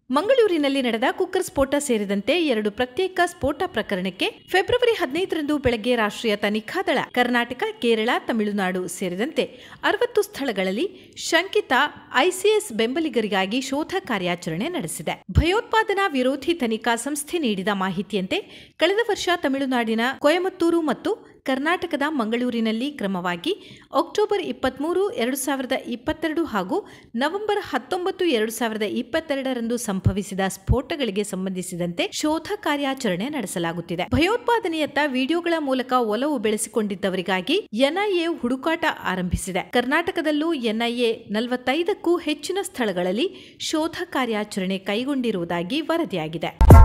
ಮಂಗಳೂರಿನಲ್ಲಿ ನಡೆದ ಕುಕ್ಕರ್ ಸ್ಫೋಟ ಸೇರಿದಂತೆ ಎರಡು ಪ್ರತ್ಯೇಕ ಸ್ಫೋಟ ಪ್ರಕರಣಕ್ಕೆ ಫೆಬ್ರವರಿ ಹದಿನೈದರಂದು ಬೆಳಗ್ಗೆ ರಾಷ್ಟ್ರೀಯ ತನಿಖಾ ದಳ ಕರ್ನಾಟಕ ಕೇರಳ ತಮಿಳುನಾಡು ಸೇರಿದಂತೆ ಅರವತ್ತು ಸ್ಥಳಗಳಲ್ಲಿ ಶಂಕಿತ ಐಸಿಎಸ್ ಬೆಂಬಲಿಗರಿಗಾಗಿ ಶೋಧ ಕಾರ್ಯಾಚರಣೆ ನಡೆಸಿದೆ ಭಯೋತ್ಪಾದನಾ ವಿರೋಧಿ ತನಿಖಾ ಸಂಸ್ಥೆ ನೀಡಿದ ಮಾಹಿತಿಯಂತೆ ಕಳೆದ ವರ್ಷ ತಮಿಳುನಾಡಿನ ಕೊಯಮತ್ತೂರು ಮತ್ತು ಕರ್ನಾಟಕದ ಮಂಗಳೂರಿನಲ್ಲಿ ಕ್ರಮವಾಗಿ ಅಕ್ಟೋಬರ್ ಇಪ್ಪತ್ಮೂರು ಎರಡು ಸಾವಿರದ ಇಪ್ಪತ್ತೆರಡು ಹಾಗೂ ನವೆಂಬರ್ ಹತ್ತೊಂಬತ್ತು ಎರಡು ಸಾವಿರದ ಇಪ್ಪತ್ತೆರಡರಂದು ಸಂಭವಿಸಿದ ಸ್ಫೋಟಗಳಿಗೆ ಸಂಬಂಧಿಸಿದಂತೆ ಶೋಧ ಕಾರ್ಯಾಚರಣೆ ನಡೆಸಲಾಗುತ್ತಿದೆ ಭಯೋತ್ಪಾದನೆಯತ್ತ ವಿಡಿಯೋಗಳ ಮೂಲಕ ಒಲವು ಬೆಳೆಸಿಕೊಂಡಿದ್ದವರಿಗಾಗಿ ಎನ್ಐಎ ಹುಡುಕಾಟ ಆರಂಭಿಸಿದೆ ಕರ್ನಾಟಕದಲ್ಲೂ ಎನ್ಐಎ ನಲವತ್ತೈದಕ್ಕೂ ಹೆಚ್ಚಿನ ಸ್ಥಳಗಳಲ್ಲಿ ಶೋಧ ಕಾರ್ಯಾಚರಣೆ ಕೈಗೊಂಡಿರುವುದಾಗಿ ವರದಿಯಾಗಿದೆ